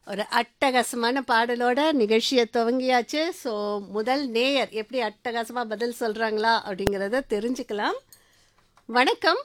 ஒரு அட்டகாசமான பாடலோட நிகழ்ச்சியை துவங்கியாச்சு ஸோ முதல் நேயர் எப்படி அட்டகாசமாக பதில் சொல்கிறாங்களா அப்படிங்கிறத தெரிஞ்சுக்கலாம் வணக்கம்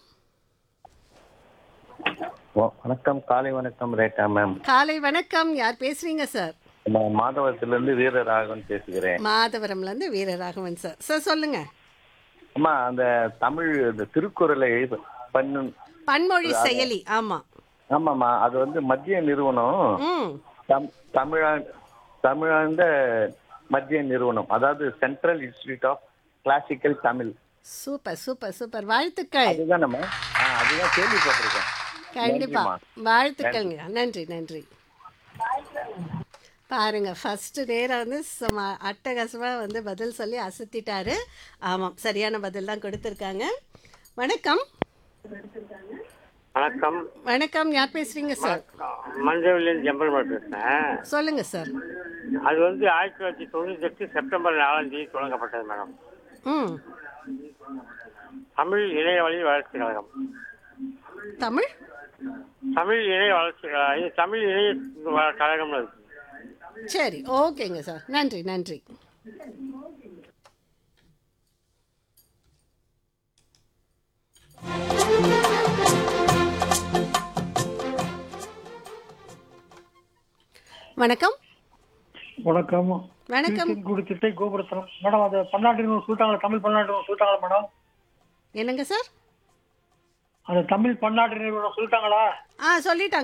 ஓ, வணக்கம் காலை வணக்கம் ரேகா மேம் காலை வணக்கம் யார் பேசுறீங்க சார் நான் மாதவரத்திலிருந்து வீரராகவன் பேசுகிறேன் மாதவரம்லேருந்து வீரராகவன் சார் சார் சொல்லுங்க அம்மா அந்த தமிழ் இந்த திருக்குறளை பண்ணு பன்மொழி செயலி ஆமாம் ஆமாம்மா அது வந்து மத்திய நிறுவனம் ம் தம் தமிழா தமிழாண்ட மத்திய நிறுவனம் அதாவது Central Institute of Classical Tamil super super super வாழ்த்துக்கள் அதுதான் நம்ம ஆ அதுதான் கேள்விப்பட்டிருக்கேன் கண்டிப்பா நன்றிம்மா. வாழ்த்துக்கள்ங்க நன்றி நன்றி பாருங்க ஃபர்ஸ்ட் நேரம் வந்து சும்மா அட்டகாசமாக வந்து பதில் சொல்லி அசத்திட்டாரு ஆமாம் சரியான பதில் தான் கொடுத்துருக்காங்க வணக்கம் வணக்கம் வணக்கம் யார் பேசுறீங்க சார் மஞ்சள்லேருந்து ஜம்பல்மாட் பேசுகிறேன் சொல்லுங்க சார் அது வந்து ஆயிரத்தி தொள்ளாயிரத்தி தொண்ணூத்தி எட்டு செப்டம்பர் நாலாம் தேதி தொடங்கப்பட்டது மேடம் ம் தமிழ் இணைய வழி வளர்ச்சி கழகம் தமிழ் தமிழ் இணைய வளர்ச்சி கழகம். இது தமிழ் இணைய வ- கழகம்னு இருக்கு சரி ஓகேங்க சார் நன்றி நன்றி வணக்கம் வணக்கம் வணக்கம் குடி திட்டை கோபுரத்தனம் மேடம் அது பன்னாட்டு சொல்லிட்டாங்களா தமிழ் பன்னாட்டு சொல்லிட்டாங்களா மேடம் என்னங்க சார் அந்த தமிழ் பன்னாட்டு நிறுவனம் சொல்லிட்டாங்களா ஆ சொல்லிட்டாங்க